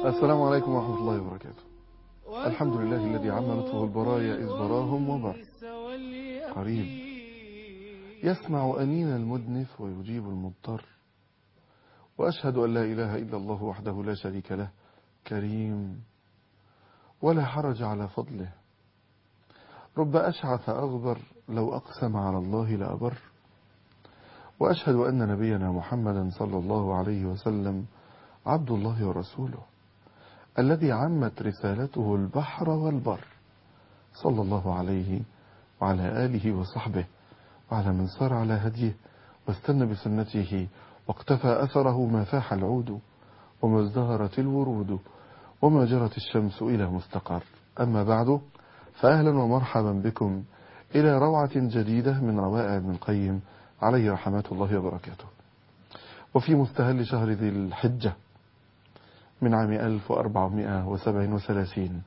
السلام عليكم ورحمة الله وبركاته الحمد لله الذي عم لطفه البرايا إذ براهم وبر قريب يسمع أنين المدنف ويجيب المضطر وأشهد أن لا إله إلا الله وحده لا شريك له كريم ولا حرج على فضله رب أشعث أغبر لو أقسم على الله لأبر وأشهد أن نبينا محمدا صلى الله عليه وسلم عبد الله ورسوله الذي عمت رسالته البحر والبر صلى الله عليه وعلى آله وصحبه وعلى من سار على هديه واستنى بسنته واقتفى أثره ما فاح العود وما ازدهرت الورود وما جرت الشمس إلى مستقر أما بعد فأهلا ومرحبا بكم إلى روعة جديدة من روائع ابن القيم عليه رحمة الله وبركاته وفي مستهل شهر ذي الحجة من عام 1437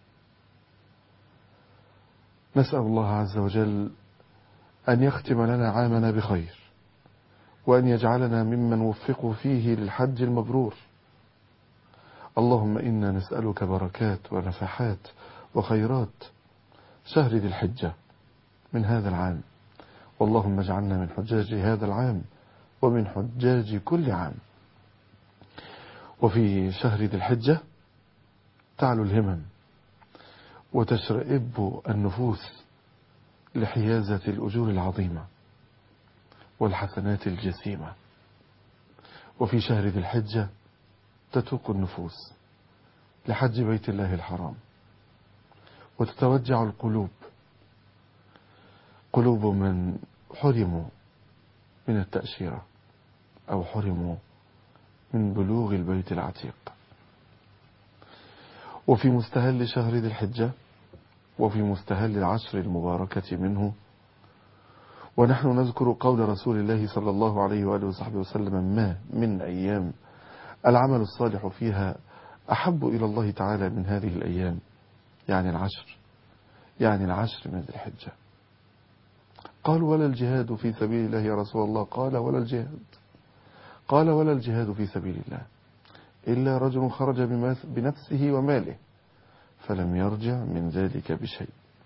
نسأل الله عز وجل أن يختم لنا عامنا بخير وأن يجعلنا ممن وفقوا فيه للحج المبرور اللهم إنا نسألك بركات ونفحات وخيرات شهر ذي الحجة من هذا العام واللهم اجعلنا من حجاج هذا العام ومن حجاج كل عام وفي شهر ذي الحجة تعلو الهمم وتشرئب النفوس لحيازة الأجور العظيمة والحسنات الجسيمة وفي شهر ذي الحجة تتوق النفوس لحج بيت الله الحرام وتتوجع القلوب قلوب من حرموا من التأشيرة أو حرموا من بلوغ البيت العتيق وفي مستهل شهر ذي الحجة وفي مستهل العشر المباركة منه ونحن نذكر قول رسول الله صلى الله عليه وآله وصحبه وسلم ما من أيام العمل الصالح فيها أحب إلى الله تعالى من هذه الأيام يعني العشر يعني العشر من ذي الحجة قال ولا الجهاد في سبيل الله يا رسول الله قال ولا الجهاد قال ولا الجهاد في سبيل الله إلا رجل خرج بنفسه وماله فلم يرجع من ذلك بشيء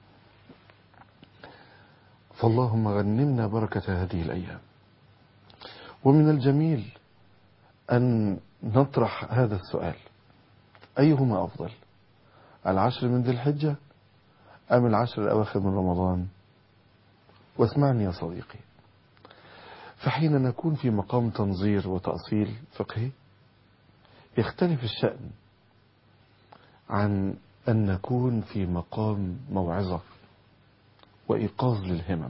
فاللهم غنمنا بركة هذه الأيام ومن الجميل أن نطرح هذا السؤال أيهما أفضل العشر من ذي الحجة أم العشر الأواخر من رمضان واسمعني يا صديقي فحين نكون في مقام تنظير وتأصيل فقهي يختلف الشأن عن أن نكون في مقام موعظة وإيقاظ للهمم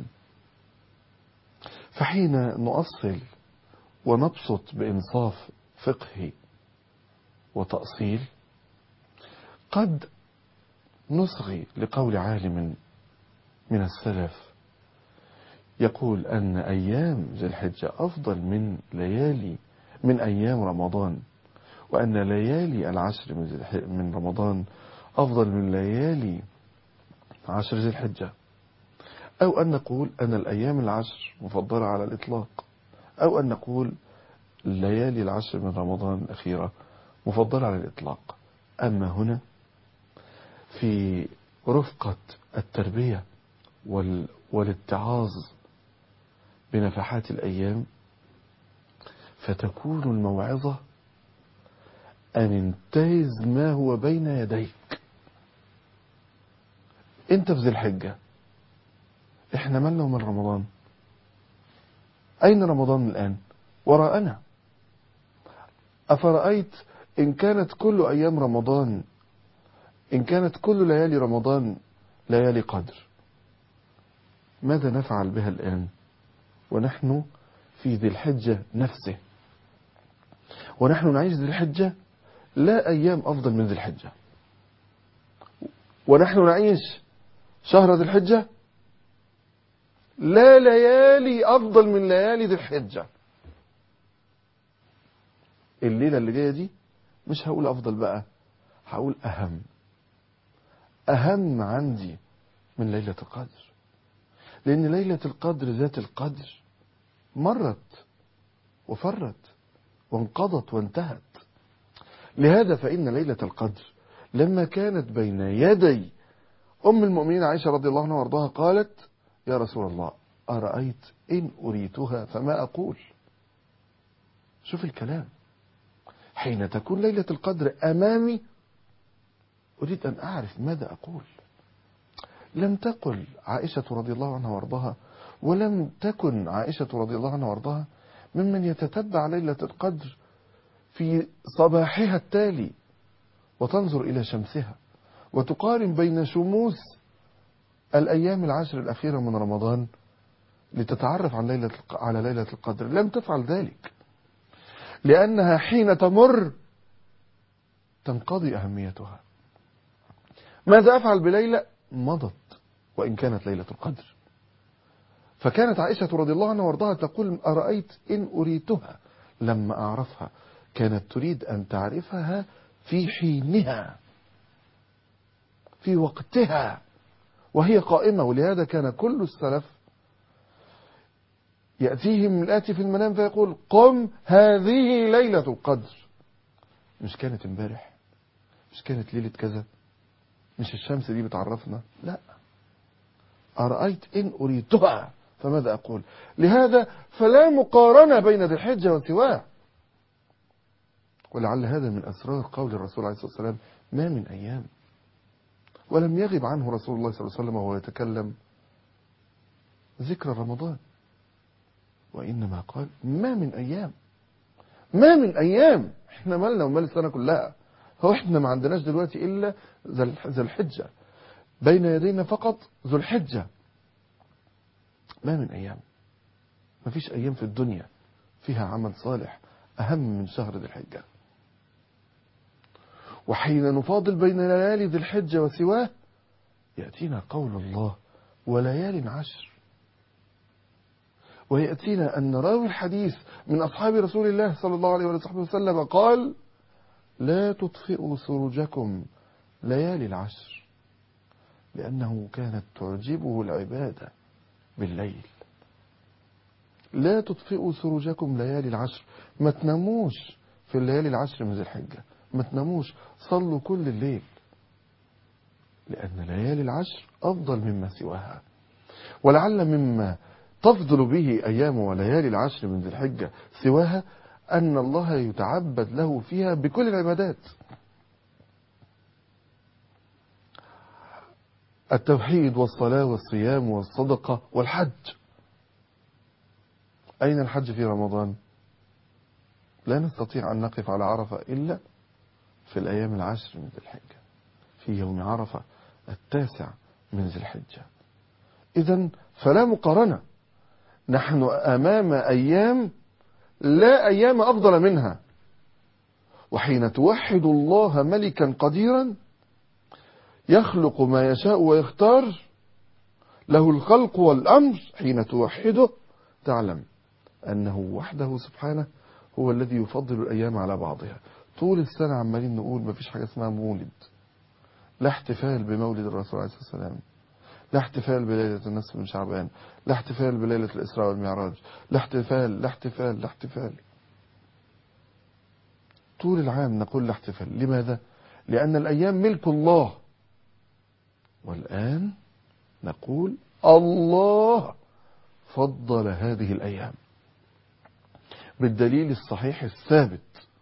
فحين نؤصل ونبسط بإنصاف فقهي وتأصيل قد نصغي لقول عالم من السلف يقول أن أيام ذي الحجة أفضل من ليالي من أيام رمضان وأن ليالي العشر من رمضان أفضل من ليالي عشر ذي الحجة أو أن نقول أن الأيام العشر مفضلة على الإطلاق أو أن نقول ليالي العشر من رمضان الأخيرة مفضلة على الإطلاق أما هنا في رفقة التربية والاتعاظ بنفحات الأيام فتكون الموعظة أن انتهز ما هو بين يديك انت في ذي الحجة احنا مالنا من رمضان أين رمضان الآن وراءنا أفرأيت إن كانت كل أيام رمضان إن كانت كل ليالي رمضان ليالي قدر ماذا نفعل بها الآن ونحن في ذي الحجة نفسه ونحن نعيش ذي الحجة لا أيام أفضل من ذي الحجة ونحن نعيش شهر ذي الحجة لا ليالي أفضل من ليالي ذي الحجة الليلة اللي جاية دي مش هقول أفضل بقى هقول أهم أهم عندي من ليلة القدر لأن ليلة القدر ذات القدر مرت وفرت وانقضت وانتهت لهذا فإن ليلة القدر لما كانت بين يدي أم المؤمنين عائشة رضي الله عنها وارضاها قالت يا رسول الله أرأيت إن أريتها فما أقول شوف الكلام حين تكون ليلة القدر أمامي أريد أن أعرف ماذا أقول لم تقل عائشة رضي الله عنها وارضاها ولم تكن عائشة رضي الله عنها وارضاها ممن يتتبع ليلة القدر في صباحها التالي وتنظر إلى شمسها وتقارن بين شموس الأيام العشر الأخيرة من رمضان لتتعرف عن ليلة على ليلة القدر لم تفعل ذلك لأنها حين تمر تنقضي أهميتها ماذا أفعل بليلة مضت وإن كانت ليلة القدر فكانت عائشة رضي الله عنها وارضاها تقول أرأيت إن أريتها لما أعرفها كانت تريد أن تعرفها في حينها في وقتها وهي قائمة ولهذا كان كل السلف يأتيهم الآتي في المنام فيقول قم هذه ليلة القدر مش كانت امبارح مش كانت ليلة كذا مش الشمس دي بتعرفنا لا أرأيت إن أريتها فماذا أقول لهذا فلا مقارنة بين ذي الحجة وسواه ولعل هذا من أسرار قول الرسول عليه الصلاة والسلام ما من أيام ولم يغب عنه رسول الله صلى الله عليه وسلم وهو يتكلم ذكر رمضان وإنما قال ما من أيام ما من أيام احنا مالنا ومال السنة كلها هو احنا ما عندناش دلوقتي إلا ذي الحجة بين يدينا فقط ذو الحجة ما من أيام ما فيش أيام في الدنيا فيها عمل صالح أهم من شهر ذي الحجة وحين نفاضل بين ليالي ذي الحجة وسواه يأتينا قول الله وليال عشر ويأتينا أن راوي الحديث من أصحاب رسول الله صلى الله عليه وسلم قال لا تطفئوا سرجكم ليالي العشر لأنه كانت تعجبه العبادة بالليل لا تطفئوا سرجكم ليالي العشر ما تناموش في الليالي العشر من ذي الحجة ما تناموش صلوا كل الليل لأن ليالي العشر أفضل مما سواها ولعل مما تفضل به أيام وليالي العشر من ذي الحجة سواها أن الله يتعبد له فيها بكل العبادات التوحيد والصلاة والصيام والصدقة والحج أين الحج في رمضان لا نستطيع أن نقف على عرفة إلا في الأيام العشر من ذي الحجة في يوم عرفة التاسع من ذي الحجة إذا فلا مقارنة نحن أمام أيام لا أيام أفضل منها وحين توحد الله ملكا قديرا يخلق ما يشاء ويختار له الخلق والأمر حين توحده تعلم أنه وحده سبحانه هو الذي يفضل الأيام على بعضها طول السنة عمالين نقول ما فيش حاجة اسمها مولد لا احتفال بمولد الرسول عليه الصلاة والسلام لا احتفال بليلة النصف من شعبان لا احتفال بليلة الإسراء والمعراج لا احتفال لا احتفال لا احتفال طول العام نقول لا احتفال لماذا؟ لأن الأيام ملك الله والآن نقول الله فضل هذه الأيام بالدليل الصحيح الثابت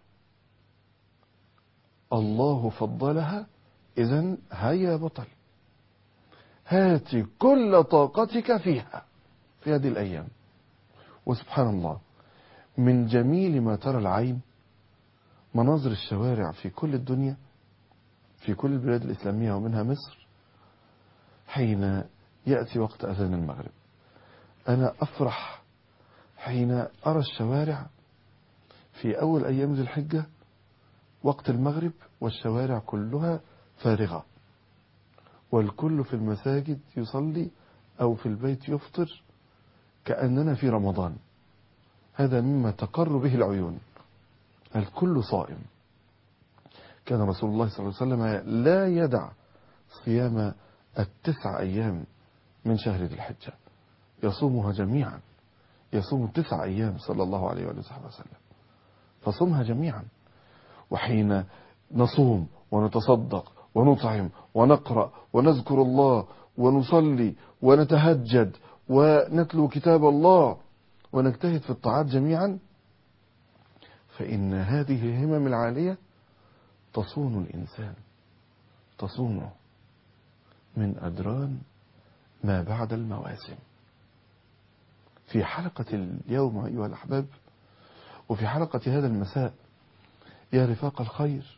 الله فضلها إذا هيا بطل هات كل طاقتك فيها في هذه الأيام وسبحان الله من جميل ما ترى العين مناظر الشوارع في كل الدنيا في كل البلاد الإسلامية ومنها مصر حين يأتي وقت أذان المغرب أنا أفرح حين أرى الشوارع في أول أيام ذي الحجة وقت المغرب والشوارع كلها فارغة والكل في المساجد يصلي أو في البيت يفطر كأننا في رمضان هذا مما تقر به العيون الكل صائم كان رسول الله صلى الله عليه وسلم لا يدع صيام التسع أيام من شهر ذي الحجة يصومها جميعا يصوم تسع أيام صلى الله عليه وآله وسلم فصومها جميعا وحين نصوم ونتصدق ونطعم ونقرأ ونذكر الله ونصلي ونتهجد ونتلو كتاب الله ونجتهد في الطاعات جميعا فإن هذه الهمم العالية تصون الإنسان تصونه من أدران ما بعد المواسم في حلقة اليوم أيها الأحباب وفي حلقة هذا المساء يا رفاق الخير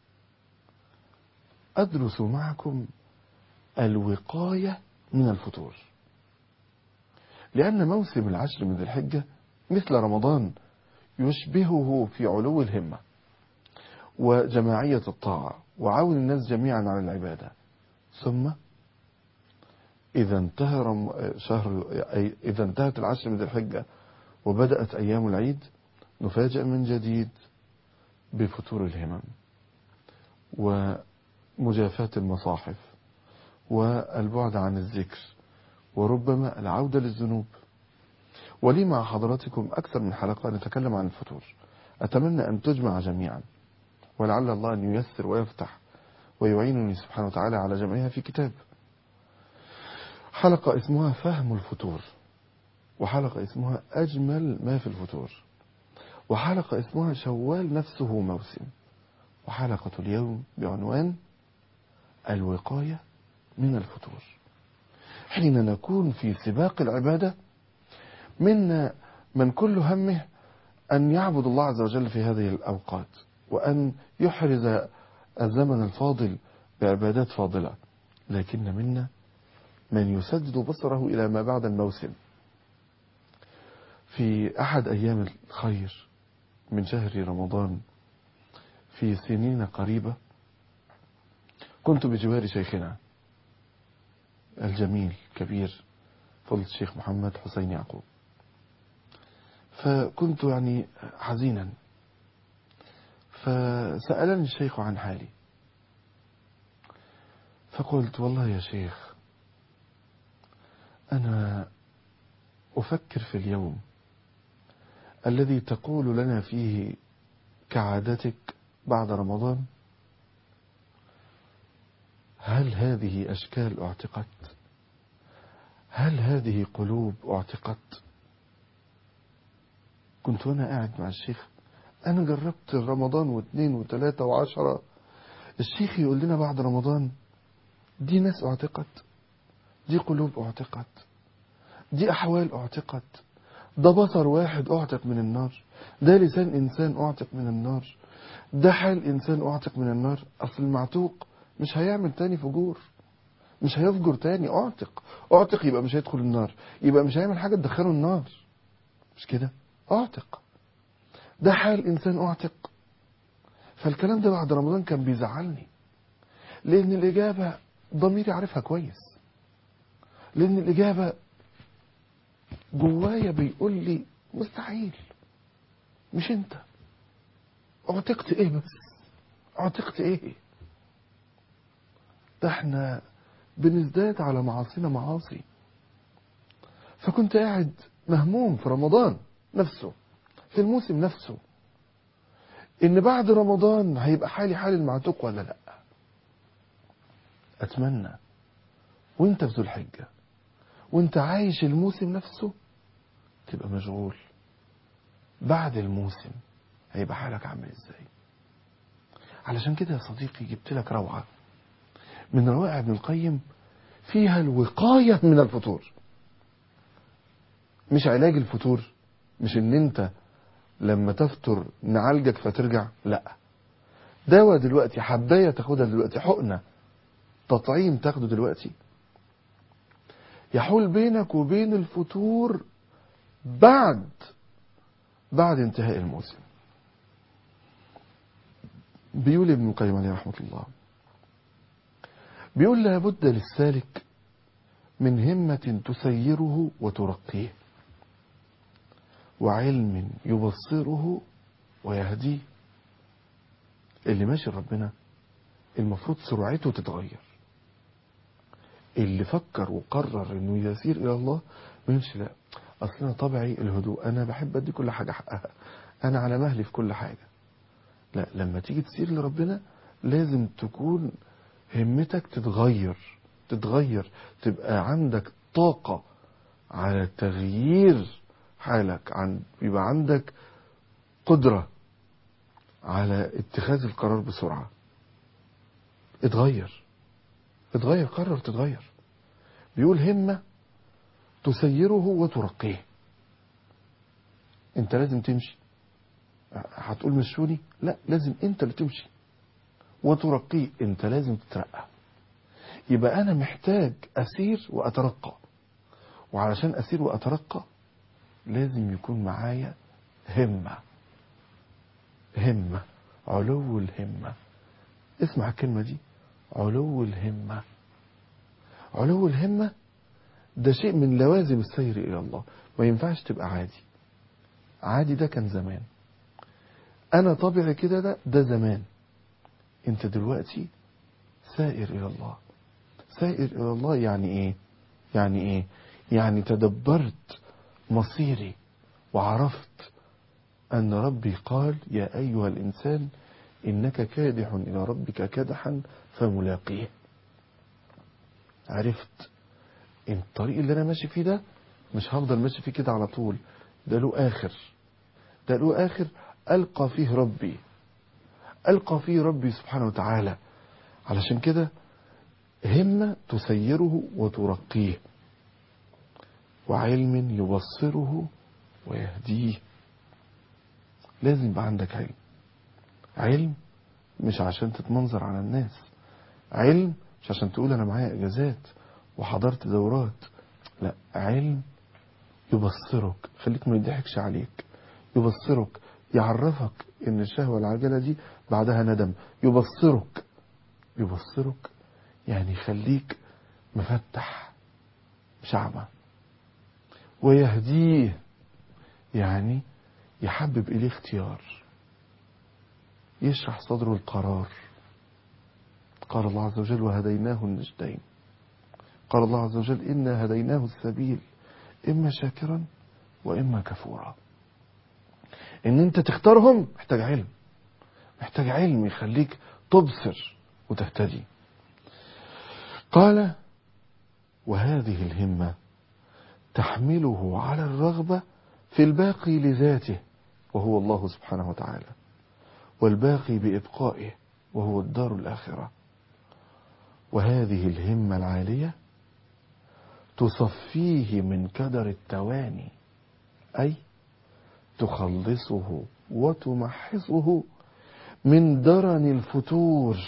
أدرس معكم الوقاية من الفتور لأن موسم العشر من ذي الحجة مثل رمضان يشبهه في علو الهمة وجماعية الطاعة وعون الناس جميعا على العبادة ثم إذا انتهى رم... شهر إذا انتهت العشر من ذي الحجة وبدأت أيام العيد نفاجأ من جديد بفتور الهمم ومجافاة المصاحف والبعد عن الذكر وربما العودة للذنوب ولي مع حضراتكم أكثر من حلقة نتكلم عن الفتور أتمنى أن تجمع جميعا ولعل الله أن ييسر ويفتح ويعينني سبحانه وتعالى على جمعها في كتاب حلقة اسمها فهم الفتور وحلقة اسمها أجمل ما في الفتور وحلقة اسمها شوال نفسه موسم وحلقة اليوم بعنوان الوقاية من الفتور حين نكون في سباق العبادة منا من كل همه أن يعبد الله عز وجل في هذه الأوقات وأن يحرز الزمن الفاضل بعبادات فاضلة لكن منا من يسدد بصره إلى ما بعد الموسم في أحد أيام الخير من شهر رمضان في سنين قريبة كنت بجوار شيخنا الجميل كبير فضل الشيخ محمد حسين يعقوب فكنت يعني حزينا فسألني الشيخ عن حالي فقلت والله يا شيخ أنا أفكر في اليوم الذي تقول لنا فيه كعادتك بعد رمضان هل هذه أشكال اعتقت هل هذه قلوب اعتقت كنت وانا قاعد مع الشيخ انا جربت رمضان واثنين وثلاثة وعشرة الشيخ يقول لنا بعد رمضان دي ناس اعتقت دي قلوب اعتقت دي احوال اعتقت ده بصر واحد اعتق من النار ده لسان انسان اعتق من النار ده حال انسان اعتق من النار اصل المعتوق مش هيعمل تاني فجور مش هيفجر تاني اعتق اعتق يبقى مش هيدخل النار يبقى مش هيعمل حاجة تدخله النار مش كده اعتق ده حال انسان اعتق فالكلام ده بعد رمضان كان بيزعلني لان الاجابة ضميري عارفها كويس لان الاجابة جوايا بيقول لي مستحيل مش انت اعتقت ايه بس اعتقت ايه ده احنا بنزداد على معاصينا معاصي فكنت قاعد مهموم في رمضان نفسه في الموسم نفسه ان بعد رمضان هيبقى حالي حال المعتوق ولا لا اتمنى وانت في ذو الحجة وانت عايش الموسم نفسه تبقى مشغول بعد الموسم هيبقى حالك عامل ازاي علشان كده يا صديقي جبت لك روعة من روائع ابن القيم فيها الوقاية من الفتور مش علاج الفتور مش ان انت لما تفطر نعالجك فترجع لا دواء دلوقتي حباية تاخدها دلوقتي حقنة تطعيم تاخده دلوقتي يحول بينك وبين الفتور بعد بعد انتهاء الموسم بيقول ابن القيم عليه رحمة الله بيقول لابد للسالك من همة تسيره وترقيه وعلم يبصره ويهديه اللي ماشي ربنا المفروض سرعته تتغير اللي فكر وقرر انه يسير الى الله ما يمشي لا اصل انا طبعي الهدوء انا بحب ادي كل حاجه حقها انا على مهلي في كل حاجه لا لما تيجي تسير لربنا لازم تكون همتك تتغير تتغير تبقى عندك طاقة على تغيير حالك عن يبقى عندك قدرة على اتخاذ القرار بسرعة اتغير اتغير قرر تتغير بيقول همة تسيره وترقيه انت لازم تمشي هتقول مشوني لا لازم انت اللي تمشي وترقيه انت لازم تترقى يبقى انا محتاج اسير واترقى وعلشان اسير واترقى لازم يكون معايا همة همة علو الهمة اسمع الكلمة دي علو الهمة علو الهمة ده شيء من لوازم السير إلى الله ما ينفعش تبقى عادي عادي ده كان زمان أنا طبيعي كده ده ده زمان أنت دلوقتي سائر إلى الله سائر إلى الله يعني إيه يعني إيه يعني تدبرت مصيري وعرفت أن ربي قال يا أيها الإنسان إنك كادح إلى ربك كدحا فملاقيه عرفت إن الطريق اللي أنا ماشي فيه ده مش هفضل ماشي فيه كده على طول ده له آخر ده له آخر ألقى فيه ربي ألقى فيه ربي سبحانه وتعالى علشان كده همة تسيره وترقيه وعلم يبصره ويهديه لازم يبقى عندك علم علم مش عشان تتمنظر على الناس علم مش عشان تقول انا معايا اجازات وحضرت دورات لا علم يبصرك خليك ما يضحكش عليك يبصرك يعرفك ان الشهوة العاجلة دي بعدها ندم يبصرك يبصرك يعني يخليك مفتح مش اعمى ويهديه يعني يحبب إليه اختيار يشرح صدره القرار قال الله عز وجل وهديناه النجدين قال الله عز وجل إنا هديناه السبيل إما شاكرا وإما كفورا إن أنت تختارهم محتاج علم محتاج علم يخليك تبصر وتهتدي قال وهذه الهمة تحمله على الرغبة في الباقي لذاته وهو الله سبحانه وتعالى والباقي بإبقائه وهو الدار الآخرة وهذه الهمة العالية تصفيه من كدر التواني أي تخلصه وتمحصه من درن الفتور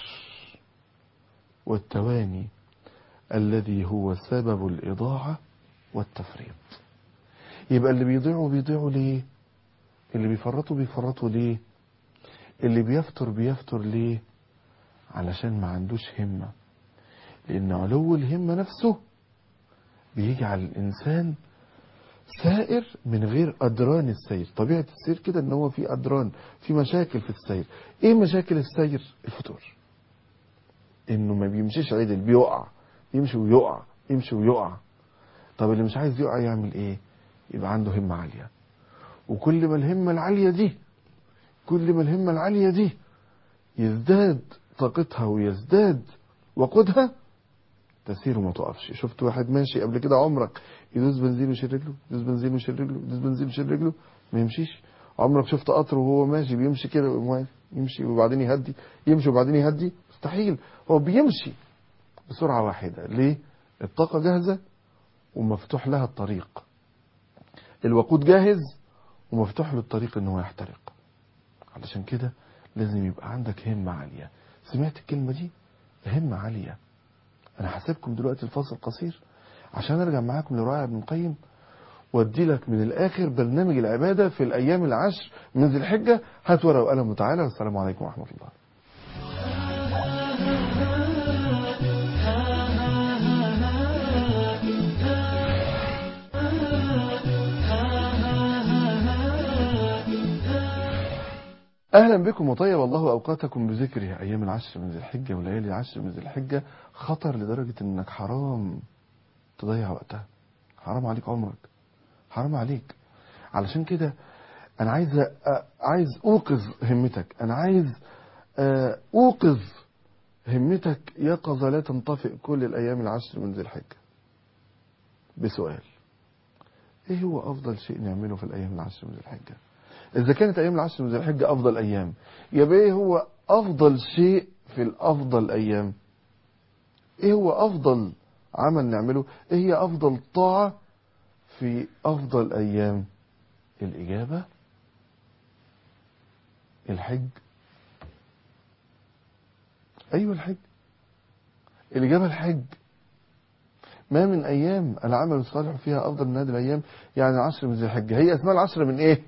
والتواني الذي هو سبب الإضاعة والتفريط يبقى اللي بيضيعوا بيضيعوا ليه اللي بيفرطوا بيفرطوا ليه اللي بيفتر بيفتر ليه علشان ما عندوش همة لأن علو الهمة نفسه بيجعل الإنسان سائر من غير أدران السير طبيعة السير كده ان هو في أدران في مشاكل في السير ايه مشاكل السير الفتور انه ما بيمشيش عدل بيقع يمشي ويقع يمشي ويقع طب اللي مش عايز يقع يعمل ايه يبقى عنده همة عالية وكل ما الهمة العالية دي كل ما الهمة العالية دي يزداد طاقتها ويزداد وقودها تسير وما تقفش شفت واحد ماشي قبل كده عمرك يدوس بنزين ويشيل رجله يدوس بنزين ويشيل رجله يدوس بنزين ويشيل رجله ما يمشيش عمرك شفت قطر وهو ماشي بيمشي كده واقف يمشي وبعدين يهدي يمشي وبعدين يهدي مستحيل هو بيمشي بسرعة واحدة ليه الطاقة جاهزة ومفتوح لها الطريق الوقود جاهز ومفتوح له الطريق ان هو يحترق علشان كده لازم يبقى عندك همة عالية سمعت الكلمة دي همة عالية انا هسيبكم دلوقتي الفاصل قصير عشان ارجع معاكم لرائع ابن القيم وادي لك من الاخر برنامج العبادة في الايام العشر من ذي الحجة هات ورقة وقلم وتعالى والسلام عليكم ورحمة الله اهلا بكم وطيب الله اوقاتكم بذكره ايام العشر من ذي الحجه وليالي العشر من ذي الحجه خطر لدرجه انك حرام تضيع وقتها حرام عليك عمرك حرام عليك علشان كده انا عايز أ... عايز اوقظ همتك انا عايز اوقظ همتك يقظة لا تنطفئ كل الأيام العشر من ذي الحجة بسؤال ايه هو افضل شيء نعمله في الايام العشر من ذي الحجة اذا كانت ايام العشر من ذي الحجة افضل ايام يبقى ايه هو افضل شيء في الافضل ايام ايه هو افضل عمل نعمله ايه هي افضل طاعة في افضل ايام الاجابة الحج ايوه الحج الاجابة الحج ما من أيام العمل الصالح فيها أفضل من هذه الأيام يعني عشر من ذي الحجة هي اسمها العشر من إيه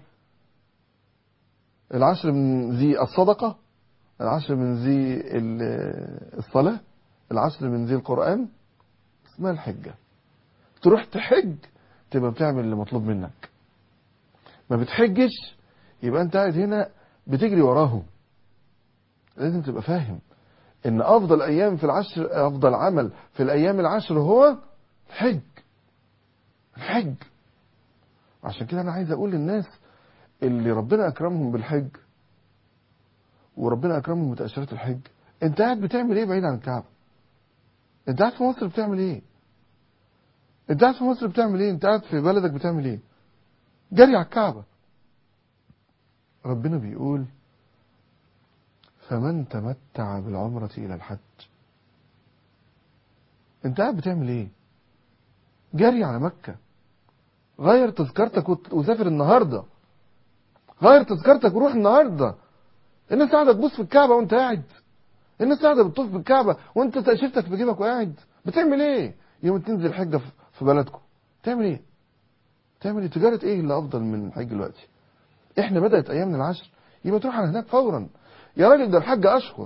العشر من ذي الصدقة العشر من ذي الصلاة العشر من ذي القرآن اسمها الحجة تروح تحج تبقى بتعمل اللي مطلوب منك ما بتحجش يبقى انت قاعد هنا بتجري وراهم لازم تبقى فاهم ان افضل ايام في العشر افضل عمل في الايام العشر هو الحج الحج عشان كده انا عايز اقول للناس اللي ربنا اكرمهم بالحج وربنا اكرمهم بتاشيرات الحج انت قاعد بتعمل ايه بعيد عن الكعبه انت قاعد في مصر بتعمل ايه انت قاعد في مصر بتعمل ايه انت قاعد في بلدك بتعمل ايه جري على الكعبه ربنا بيقول فمن تمتع بالعمرة إلى الحج انت قاعد بتعمل ايه جري على مكة غير تذكرتك وسافر النهاردة غير تذكرتك وروح النهاردة الناس قاعدة تبص في الكعبة وانت قاعد الناس قاعدة بتطوف بالكعبة وانت تأشيرتك في جيبك وقاعد بتعمل ايه يوم تنزل الحجة في بلدكم تعمل ايه تعمل ايه تجارة ايه اللي افضل من الحج دلوقتي احنا بدأت ايامنا العشر يبقى تروح على هناك فورا يا راجل ده الحج اشهر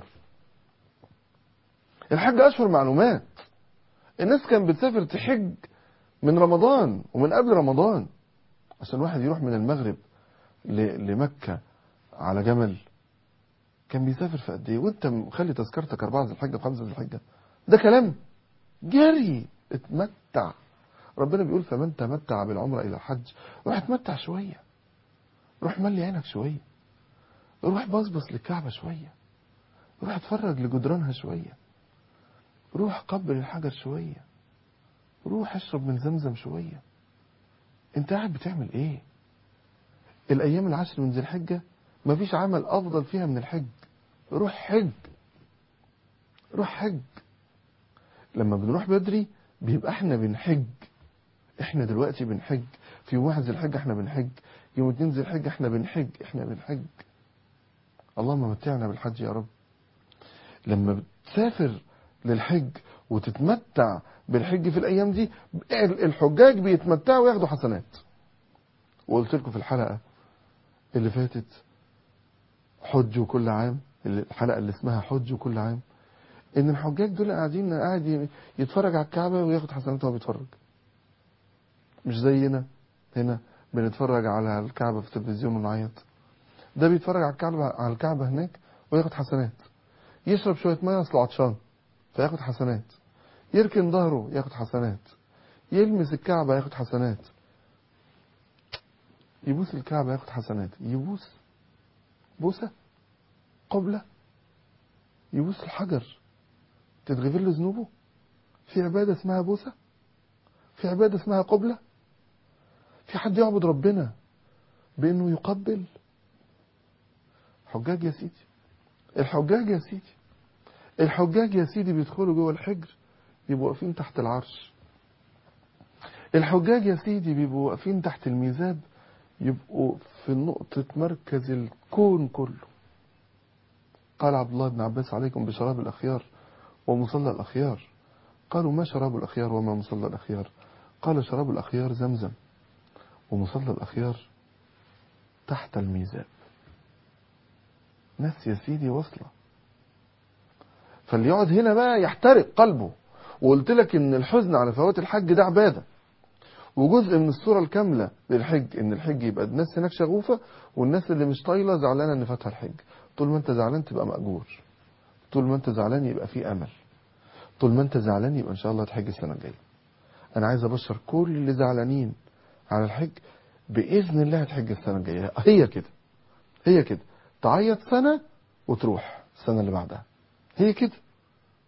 الحج اشهر معلومات الناس كان بتسافر تحج من رمضان ومن قبل رمضان عشان واحد يروح من المغرب لمكة على جمل كان بيسافر في قد ايه وانت مخلي تذكرتك أربعة ذي الحجة وخمسة ذي الحجة ده كلام جري اتمتع ربنا بيقول فمن تمتع بالعمرة إلى الحج روح اتمتع شوية روح ملي عينك شوية روح بصبص للكعبة شوية روح اتفرج لجدرانها شوية روح قبل الحجر شوية روح اشرب من زمزم شوية انت قاعد بتعمل ايه الايام العشر من ذي الحجة مفيش عمل افضل فيها من الحج روح حج روح حج لما بنروح بدري بيبقى احنا بنحج احنا دلوقتي بنحج في يوم واحد ذي الحجة احنا بنحج يوم اتنين ذي الحجة احنا بنحج احنا بنحج اللهم متعنا بالحج يا رب لما بتسافر للحج وتتمتع بالحج في الايام دي الحجاج بيتمتعوا وياخدوا حسنات وقلت لكم في الحلقة اللي فاتت حجوا كل عام الحلقة اللي اسمها حجوا كل عام ان الحجاج دول قاعدين قاعد يتفرج على الكعبة وياخد حسنات وهو بيتفرج مش زينا هنا بنتفرج على الكعبة في التلفزيون ونعيط ده بيتفرج على الكعبة على الكعبة هناك وياخد حسنات يشرب شوية مية اصله عطشان فياخد حسنات يركن ظهره ياخد حسنات يلمس الكعبة ياخد حسنات يبوس الكعبة ياخد حسنات يبوس بوسة قبلة يبوس الحجر تتغفر له ذنوبه في عبادة اسمها بوسة في عبادة اسمها قبلة في حد يعبد ربنا بانه يقبل حجاج يا سيدي الحجاج يا سيدي الحجاج يا سيدي بيدخلوا جوه الحجر يبقوا واقفين تحت العرش الحجاج يا سيدي بيبقوا واقفين تحت الميزاب يبقوا في نقطة مركز الكون كله قال عبد الله بن عباس عليكم بشراب الأخيار ومصلى الأخيار قالوا ما شراب الأخيار وما مصلى الأخيار قال شراب الأخيار زمزم ومصلى الأخيار تحت الميزاب ناس يا سيدي واصلة فاللي يقعد هنا بقى يحترق قلبه وقلت لك ان الحزن على فوات الحج ده عبادة وجزء من الصورة الكاملة للحج ان الحج يبقى الناس هناك شغوفة والناس اللي مش طايلة زعلانة ان فاتها الحج طول ما انت زعلان تبقى مأجور طول ما انت زعلان يبقى في امل طول ما انت زعلان يبقى ان شاء الله تحج السنة الجاية انا عايز ابشر كل اللي زعلانين على الحج باذن الله هتحج السنة الجاية هي كده هي كده تعيط سنة وتروح السنة اللي بعدها هي كده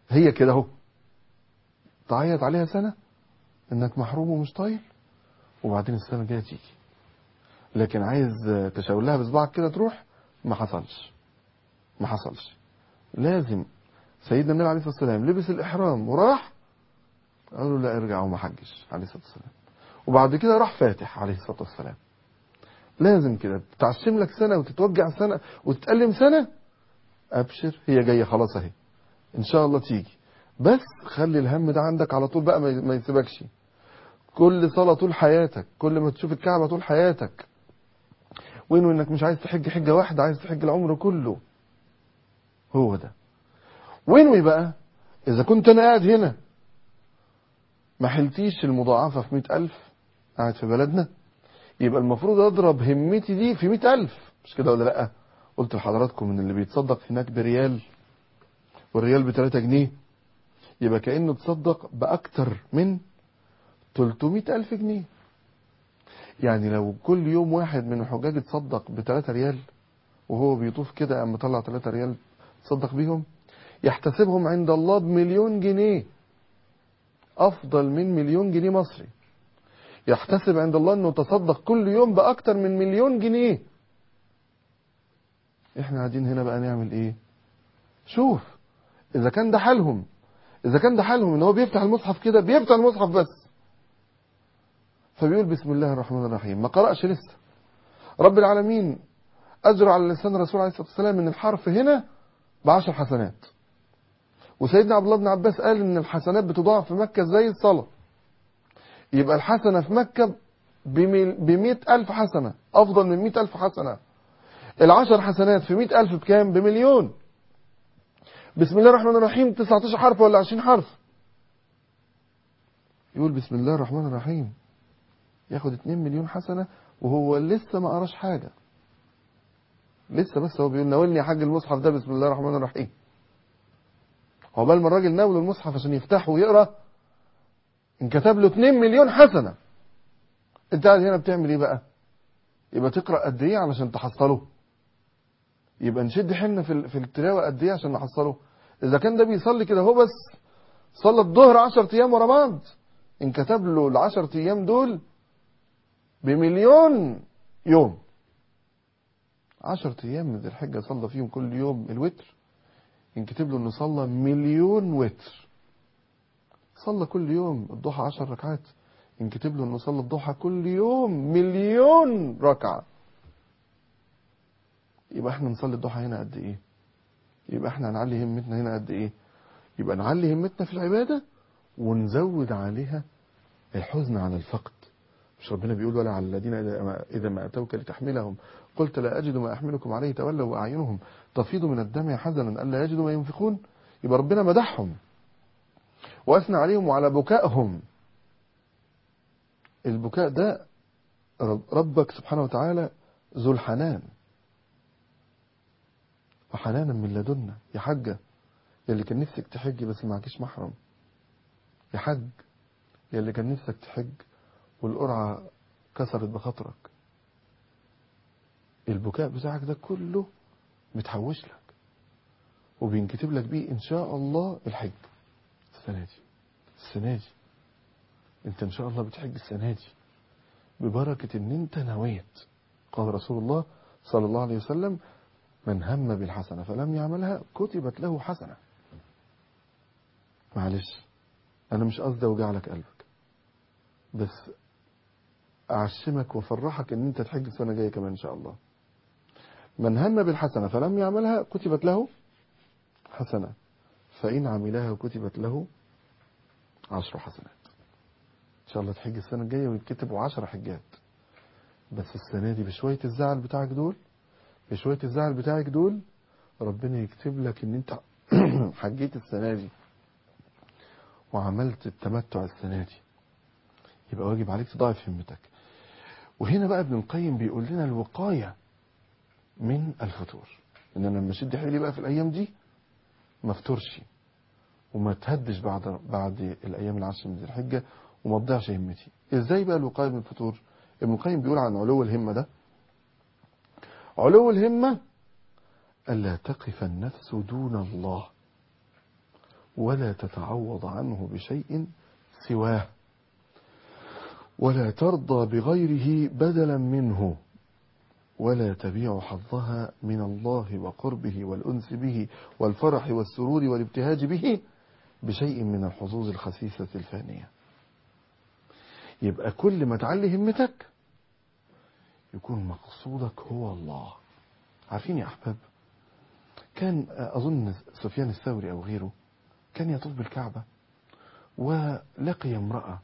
هي كده اهو تعيط عليها سنة انك محروم ومش طايل وبعدين السنة الجاية تيجي لكن عايز تشاور لها بصبعك كده تروح ما حصلش ما حصلش لازم سيدنا النبي عليه الصلاة والسلام لبس الإحرام وراح قالوا لا ارجع وما حجش عليه الصلاة والسلام وبعد كده راح فاتح عليه الصلاة والسلام لازم كده تتعشم لك سنة وتتوجع سنة وتتألم سنة أبشر هي جاية خلاص أهي إن شاء الله تيجي بس خلي الهم ده عندك على طول بقى ما يسيبكش كل صلاة طول حياتك كل ما تشوف الكعبة طول حياتك وين انك مش عايز تحج حجة واحدة عايز تحج العمر كله هو ده وينوي بقى اذا كنت انا قاعد هنا ما حلتيش المضاعفة في مئة ألف قاعد في بلدنا يبقى المفروض اضرب همتي دي في مئة ألف مش كده ولا لأ قلت لحضراتكم ان اللي بيتصدق هناك بريال والريال بتلاتة جنيه يبقى كأنه تصدق بأكتر من 300 ألف جنيه يعني لو كل يوم واحد من الحجاج اتصدق بثلاثة ريال وهو بيطوف كده قام مطلع ثلاثة ريال تصدق بيهم يحتسبهم عند الله بمليون جنيه أفضل من مليون جنيه مصري يحتسب عند الله أنه تصدق كل يوم بأكتر من مليون جنيه احنا قاعدين هنا بقى نعمل ايه شوف اذا كان ده حالهم اذا كان ده حالهم ان هو بيفتح المصحف كده بيفتح المصحف بس فبيقول بسم الله الرحمن الرحيم ما قرأش لسه رب العالمين أجرى على لسان الرسول عليه الصلاة والسلام ان الحرف هنا بعشر حسنات وسيدنا عبد الله بن عباس قال ان الحسنات بتضاعف في مكة زي الصلاة يبقى الحسنة في مكة بمئة ألف حسنة أفضل من مئة ألف حسنة العشر حسنات في مئة ألف بكام بمليون بسم الله الرحمن الرحيم 19 حرف ولا 20 حرف يقول بسم الله الرحمن الرحيم ياخد 2 مليون حسنة وهو لسه ما قراش حاجة لسه بس هو بيقول ناولني يا حاج المصحف ده بسم الله الرحمن الرحيم عقبال ما الراجل ناول المصحف عشان يفتحه ويقرا انكتب له 2 مليون حسنة انت قاعد هنا بتعمل ايه بقى يبقى تقرا قد ايه علشان تحصله يبقى نشد حنا في في التلاوه قد ايه عشان نحصله اذا كان ده بيصلي كده هو بس صلى الظهر 10 ايام ورا بعض انكتب له ال 10 ايام دول بمليون يوم 10 ايام من ذي الحجه صلى فيهم كل يوم الوتر ينكتب له انه صلى مليون وتر صلى كل يوم الضحى 10 ركعات ينكتب له انه صلى الضحى كل يوم مليون ركعه يبقى احنا نصلي الضحى هنا قد ايه يبقى احنا نعلي همتنا هنا قد ايه يبقى نعلي همتنا في العبادة ونزود عليها الحزن على الفقد مش ربنا بيقول ولا على الذين إذا ما أتوك لتحملهم قلت لا أجد ما أحملكم عليه تولوا وأعينهم تفيض من الدمع حزنا ألا يجدوا ما ينفقون يبقى ربنا مدحهم وأثنى عليهم وعلى بكائهم البكاء ده ربك سبحانه وتعالى ذو الحنان وحنانا من لدنا يا حجة يا اللي كان نفسك تحج بس معكيش محرم يا حج يا اللي كان نفسك تحج والقرعة كسرت بخاطرك البكاء بتاعك ده كله متحوش لك وبينكتب لك بيه ان شاء الله الحج السنة دي السنة دي انت ان شاء الله بتحج السنة دي ببركة ان انت نويت قال رسول الله صلى الله عليه وسلم من هم بالحسنة فلم يعملها كتبت له حسنة معلش أنا مش قصدي أوجع لك قلبك بس أعشمك وأفرحك إن أنت تحج السنة الجاية كمان إن شاء الله من هم بالحسنة فلم يعملها كتبت له حسنة فإن عملها كتبت له عشر حسنات إن شاء الله تحج السنة الجاية ويتكتبوا عشر حجات بس السنة دي بشوية الزعل بتاعك دول بشوية الزعل بتاعك دول ربنا يكتب لك ان انت حجيت السنة دي وعملت التمتع السنة دي يبقى واجب عليك تضاعف همتك وهنا بقى ابن القيم بيقول لنا الوقاية من الفتور ان انا لما اشد حيلي بقى في الايام دي ما افطرش وما تهدش بعد بعد الايام العشر من ذي الحجه وما تضيعش همتي ازاي بقى الوقايه من الفتور ابن القيم بيقول عن علو الهمه ده علو الهمة ألا تقف النفس دون الله ولا تتعوض عنه بشيء سواه ولا ترضى بغيره بدلا منه ولا تبيع حظها من الله وقربه والأنس به والفرح والسرور والابتهاج به بشيء من الحظوظ الخسيسة الفانية يبقى كل ما تعلي همتك يكون مقصودك هو الله عارفين يا أحباب كان أظن سفيان الثوري أو غيره كان يطوف بالكعبة ولقي امرأة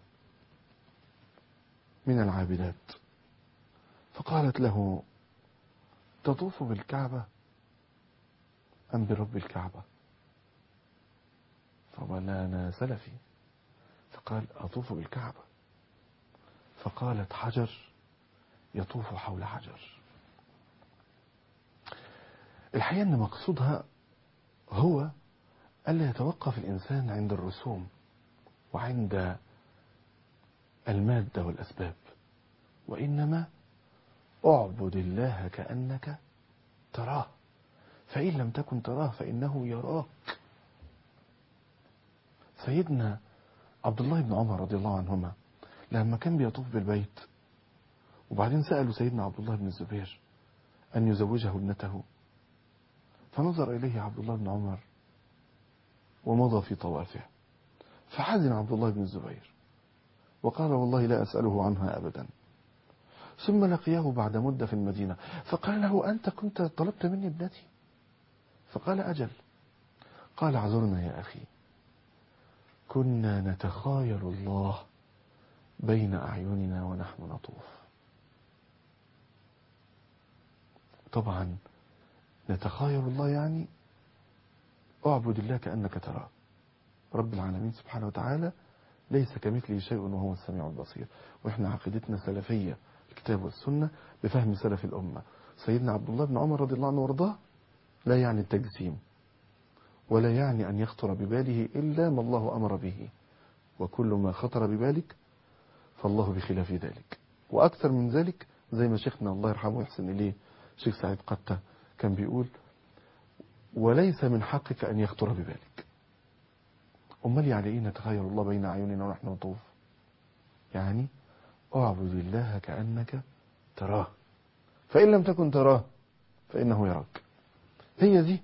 من العابدات فقالت له تطوف بالكعبة أم برب الكعبة فقال أنا سلفي فقال أطوف بالكعبة فقالت حجر يطوف حول حجر الحقيقة أن مقصودها هو ألا يتوقف الإنسان عند الرسوم وعند المادة والأسباب وإنما اعبد الله كأنك تراه فإن لم تكن تراه فإنه يراك سيدنا عبد الله بن عمر رضي الله عنهما لما كان بيطوف بالبيت وبعدين سألوا سيدنا عبد الله بن الزبير أن يزوجه ابنته فنظر إليه عبد الله بن عمر ومضى في طوافه فحزن عبد الله بن الزبير وقال والله لا أسأله عنها أبدا ثم لقيه بعد مدة في المدينة فقال له أنت كنت طلبت مني ابنتي فقال أجل قال اعذرنا يا أخي كنا نتخايل الله بين أعيننا ونحن نطوف طبعا نتخايل الله يعني اعبد الله كأنك تراه رب العالمين سبحانه وتعالى ليس كمثله شيء وهو السميع البصير واحنا عقيدتنا سلفية الكتاب والسنة بفهم سلف الأمة سيدنا عبد الله بن عمر رضي الله عنه وارضاه لا يعني التجسيم ولا يعني أن يخطر بباله إلا ما الله أمر به وكل ما خطر ببالك فالله بخلاف ذلك وأكثر من ذلك زي ما شيخنا الله يرحمه ويحسن إليه شيخ سعيد قتة كان بيقول وليس من حقك أن يخطر ببالك أمال يعني إيه نتخيل الله بين أعيننا ونحن نطوف يعني اعبد الله كأنك تراه فإن لم تكن تراه فإنه يراك هي دي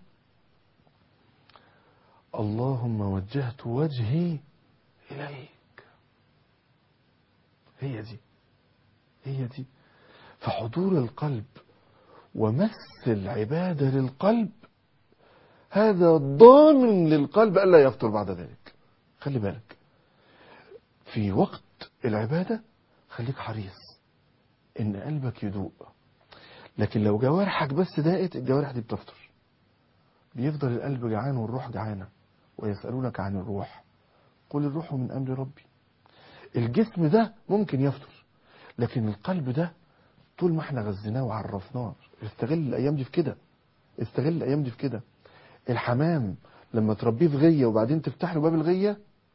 اللهم وجهت وجهي إليك هي دي هي دي فحضور القلب ومس العبادة للقلب هذا ضامن للقلب ألا يفطر بعد ذلك خلي بالك في وقت العبادة خليك حريص ان قلبك يدوق لكن لو جوارحك بس داقت الجوارح دي بتفطر بيفضل القلب جعان والروح جعانة ويسألونك عن الروح قل الروح من أمر ربي الجسم ده ممكن يفطر لكن القلب ده طول ما احنا غزيناه وعرفناه استغل الأيام دي في كده استغل الأيام دي في كده الحمام لما تربيه في غية وبعدين تفتح له باب الغية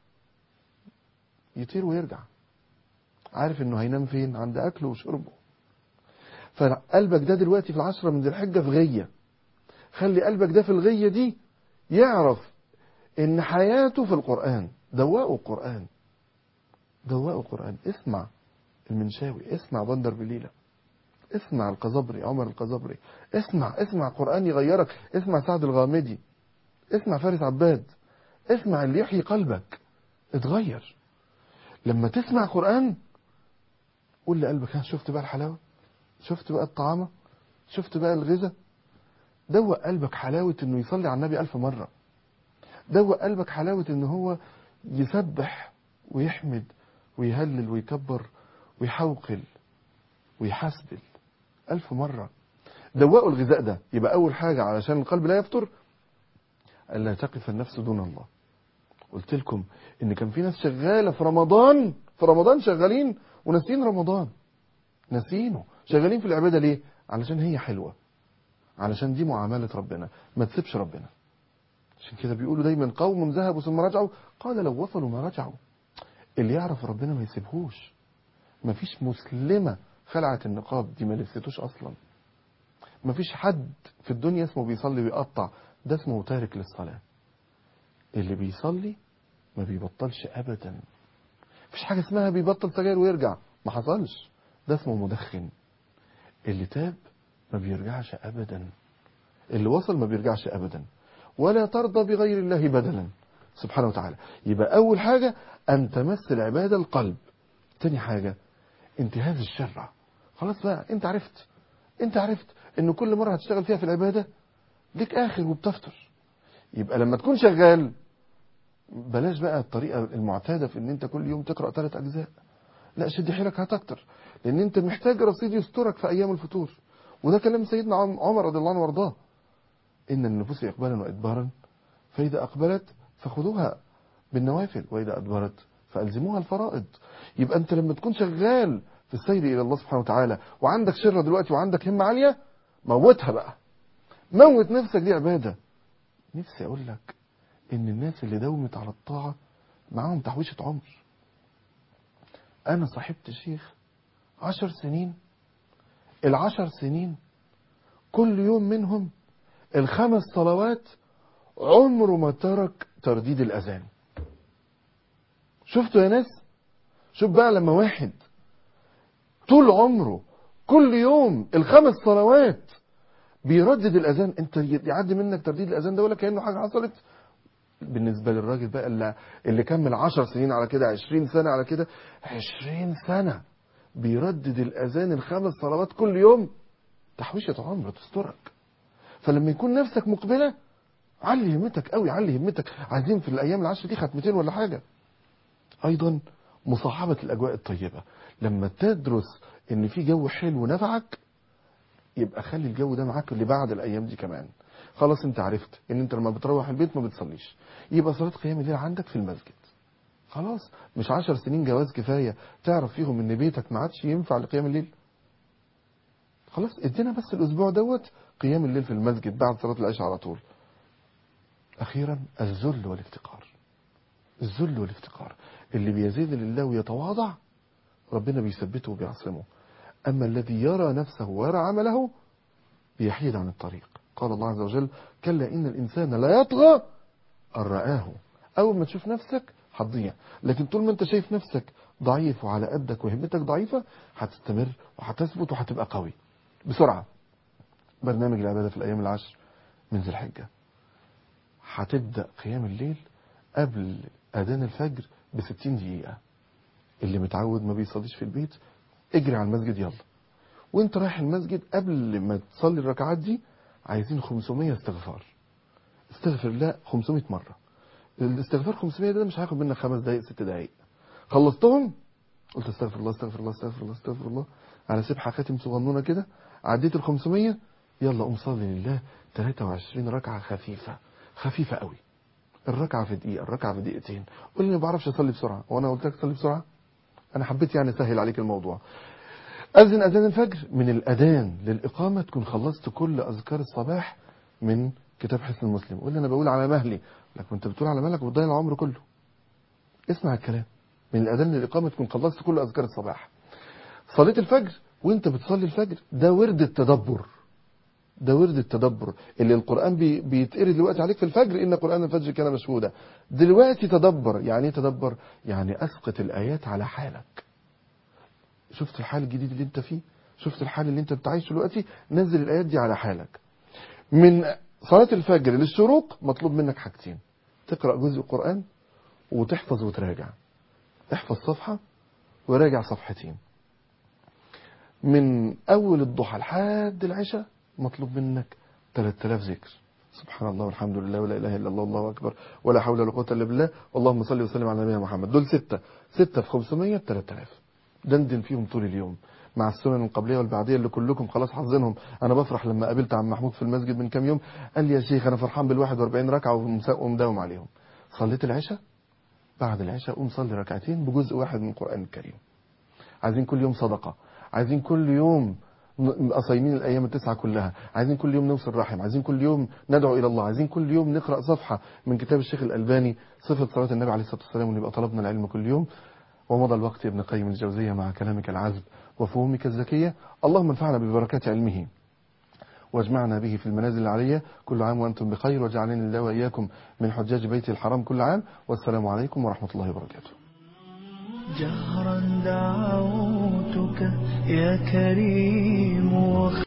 يطير ويرجع عارف انه هينام فين عند اكله وشربه فقلبك ده دلوقتي في العشرة من ذي الحجة في غية خلي قلبك ده في الغية دي يعرف ان حياته في القرآن دواء القرآن دواء القرآن اسمع المنشاوي اسمع بندر بليلة اسمع القزبري عمر القزبري اسمع اسمع قرآن يغيرك اسمع سعد الغامدي اسمع فارس عباد اسمع اللي يحيي قلبك اتغير لما تسمع قرآن قول لقلبك ها شفت بقى الحلاوة شفت بقى الطعامة شفت بقى الغذاء دوق قلبك حلاوة انه يصلي على النبي ألف مرة دوق قلبك حلاوة ان هو يسبح ويحمد ويهلل ويكبر ويحوقل ويحسبل ألف مرة دوقوا الغذاء ده يبقى أول حاجة علشان القلب لا يفطر ألا تقف النفس دون الله قلت لكم إن كان في ناس شغالة في رمضان في رمضان شغالين وناسين رمضان ناسينه شغالين في العبادة ليه علشان هي حلوة علشان دي معاملة ربنا ما تسيبش ربنا عشان كده بيقولوا دايما قوم ذهبوا ثم رجعوا قال لو وصلوا ما رجعوا اللي يعرف ربنا ما يسيبهوش ما فيش مسلمة خلعت النقاب دي ما لبستوش اصلا ما فيش حد في الدنيا اسمه بيصلي ويقطع ده اسمه تارك للصلاة اللي بيصلي ما بيبطلش ابدا مفيش حاجه اسمها بيبطل سجاير ويرجع ما حصلش ده اسمه مدخن اللي تاب ما بيرجعش ابدا اللي وصل ما بيرجعش ابدا ولا ترضى بغير الله بدلا سبحانه وتعالى يبقى اول حاجه ان تمس العباده القلب تاني حاجه انتهاز الشرع خلاص بقى انت عرفت انت عرفت ان كل مره هتشتغل فيها في العباده ليك اخر وبتفطر يبقى لما تكون شغال بلاش بقى الطريقه المعتاده في ان انت كل يوم تقرا ثلاث اجزاء لا شد حيلك هتكتر لان انت محتاج رصيد يسترك في ايام الفطور وده كلام سيدنا عمر رضي الله عنه وارضاه ان النفوس اقبالا وادبارا فاذا اقبلت فخذوها بالنوافل واذا ادبرت فالزموها الفرائض يبقى انت لما تكون شغال في السير الى الله سبحانه وتعالى وعندك شره دلوقتي وعندك همه عاليه موتها بقى موت نفسك دي عباده نفسي اقول لك ان الناس اللي داومت على الطاعه معاهم تحويشه عمر انا صاحبت شيخ عشر سنين العشر سنين كل يوم منهم الخمس صلوات عمره ما ترك ترديد الاذان شفتوا يا ناس شوف بقى لما واحد طول عمره كل يوم الخمس صلوات بيردد الاذان انت يعدي منك ترديد الاذان ده ولا كانه حاجه حصلت بالنسبه للراجل بقى اللي, اللي كمل 10 سنين على كده 20 سنه على كده 20 سنه بيردد الاذان الخمس صلوات كل يوم تحويشه عمر تسترك فلما يكون نفسك مقبله علي همتك قوي علي همتك عايزين في الايام العشر دي ختمتين ولا حاجه ايضا مصاحبه الاجواء الطيبه لما تدرس ان في جو حلو نفعك يبقى خلي الجو ده معاك اللي بعد الايام دي كمان خلاص انت عرفت ان انت لما بتروح البيت ما بتصليش يبقى صلاه قيام الليل عندك في المسجد خلاص مش عشر سنين جواز كفايه تعرف فيهم ان بيتك ما عادش ينفع لقيام الليل خلاص ادينا بس الاسبوع دوت قيام الليل في المسجد بعد صلاه العشاء على طول اخيرا الذل والافتقار الذل والافتقار اللي بيزيد لله ويتواضع ربنا بيثبته وبيعصمه أما الذي يرى نفسه ويرى عمله بيحيد عن الطريق قال الله عز وجل كلا إن الإنسان لا يطغى أن رآه أول ما تشوف نفسك هتضيع لكن طول ما أنت شايف نفسك ضعيف وعلى قدك وهمتك ضعيفة هتستمر وهتثبت وهتبقى قوي بسرعة برنامج العبادة في الأيام العشر من ذي الحجة هتبدأ قيام الليل قبل أذان الفجر بستين دقيقة اللي متعود ما بيصليش في البيت اجري على المسجد يلا وانت رايح المسجد قبل ما تصلي الركعات دي عايزين 500 استغفار استغفر الله 500 مرة الاستغفار 500 ده مش هياخد منك خمس دقايق ست دقايق خلصتهم قلت استغفر الله استغفر الله استغفر الله استغفر الله على سبحة خاتم صغنونة كده عديت ال 500 يلا قوم صلي لله 23 ركعة خفيفة خفيفة قوي الركعة في دقيقة الركعة في دقيقتين قول لي ما بعرفش اصلي بسرعة وانا قلت لك صلي بسرعة انا حبيت يعني اسهل عليك الموضوع اذن اذان الفجر من الاذان للاقامه تكون خلصت كل اذكار الصباح من كتاب حسن المسلم قول لي انا بقول على مهلي لك انت بتقول على مهلك وبتضيع العمر كله اسمع الكلام من الاذان للاقامه تكون خلصت كل اذكار الصباح صليت الفجر وانت بتصلي الفجر ده ورد التدبر ده ورد التدبر اللي القرآن بي بيتقري دلوقتي عليك في الفجر إن قرآن الفجر كان مشهودا دلوقتي تدبر يعني ايه تدبر يعني أسقط الآيات على حالك شفت الحال الجديد اللي انت فيه شفت الحال اللي انت بتعيشه دلوقتي نزل الآيات دي على حالك من صلاة الفجر للشروق مطلوب منك حاجتين تقرأ جزء قرآن وتحفظ وتراجع احفظ صفحة وراجع صفحتين من أول الضحى لحد العشاء مطلوب منك 3000 ذكر سبحان الله والحمد لله ولا اله الا الله والله اكبر ولا حول ولا قوه الا بالله اللهم صل وسلم على نبينا محمد دول ستة ستة في 500 ب 3000 دندن فيهم طول اليوم مع السنن القبليه والبعديه اللي كلكم خلاص حافظينهم انا بفرح لما قابلت عم محمود في المسجد من كام يوم قال لي يا شيخ انا فرحان بال 41 ركعه ومداوم عليهم صليت العشاء بعد العشاء قوم صلي ركعتين بجزء واحد من القران الكريم عايزين كل يوم صدقه عايزين كل يوم صايمين الايام التسعه كلها عايزين كل يوم نوصل رحم عايزين كل يوم ندعو الى الله عايزين كل يوم نقرا صفحه من كتاب الشيخ الالباني صفه صلاه النبي عليه الصلاه والسلام ونبقى طلبنا العلم كل يوم ومضى الوقت يا ابن قيم الجوزيه مع كلامك العذب وفهومك الذكيه اللهم انفعنا ببركات علمه واجمعنا به في المنازل العلية كل عام وأنتم بخير وجعلني الله وإياكم من حجاج بيت الحرام كل عام والسلام عليكم ورحمة الله وبركاته جهرا دعوتك يا كريم